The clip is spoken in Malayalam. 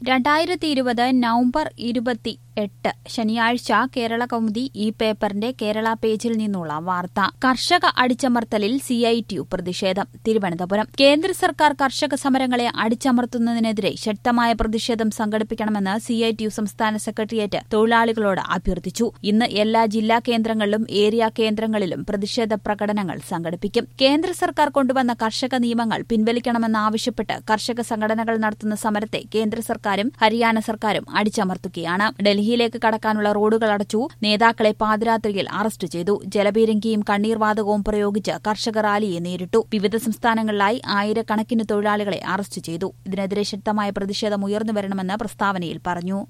രണ്ടായിരത്തി ഇരുപത് നവംബർ ഇരുപത്തി എട്ട് ശനിയാഴ്ച കേരള കൗമുദി ഈ പേപ്പറിന്റെ കേരള പേജിൽ നിന്നുള്ള വാർത്ത കർഷക അടിച്ചമർത്തലിൽ സിഐടിയു പ്രതിഷേധം തിരുവനന്തപുരം കേന്ദ്ര സർക്കാർ കർഷക സമരങ്ങളെ അടിച്ചമർത്തുന്നതിനെതിരെ ശക്തമായ പ്രതിഷേധം സംഘടിപ്പിക്കണമെന്ന് സിഐടിയു സംസ്ഥാന സെക്രട്ടേറിയറ്റ് തൊഴിലാളികളോട് അഭ്യർത്ഥിച്ചു ഇന്ന് എല്ലാ ജില്ലാ കേന്ദ്രങ്ങളിലും ഏരിയ കേന്ദ്രങ്ങളിലും പ്രതിഷേധ പ്രകടനങ്ങൾ സംഘടിപ്പിക്കും കേന്ദ്ര സർക്കാർ കൊണ്ടുവന്ന കർഷക നിയമങ്ങൾ പിൻവലിക്കണമെന്നാവശ്യപ്പെട്ട് കർഷക സംഘടനകൾ നടത്തുന്ന സമരത്തെ കേന്ദ്ര സർക്കാരും ഹരിയാന സർക്കാരും അടിച്ചമർത്തുകയാണ് ഡൽഹിയിലേക്ക് കടക്കാനുള്ള റോഡുകൾ അടച്ചു നേതാക്കളെ പാതിരാത്രിയിൽ അറസ്റ്റ് ചെയ്തു ജലപീരങ്കിയും കണ്ണീർവാതകവും പ്രയോഗിച്ച് കർഷക റാലിയെ നേരിട്ടു വിവിധ സംസ്ഥാനങ്ങളിലായി ആയിരക്കണക്കിന് തൊഴിലാളികളെ അറസ്റ്റ് ചെയ്തു ഇതിനെതിരെ ശക്തമായ പ്രതിഷേധം ഉയർന്നുവരണമെന്ന് പ്രസ്താവനയിൽ പറഞ്ഞു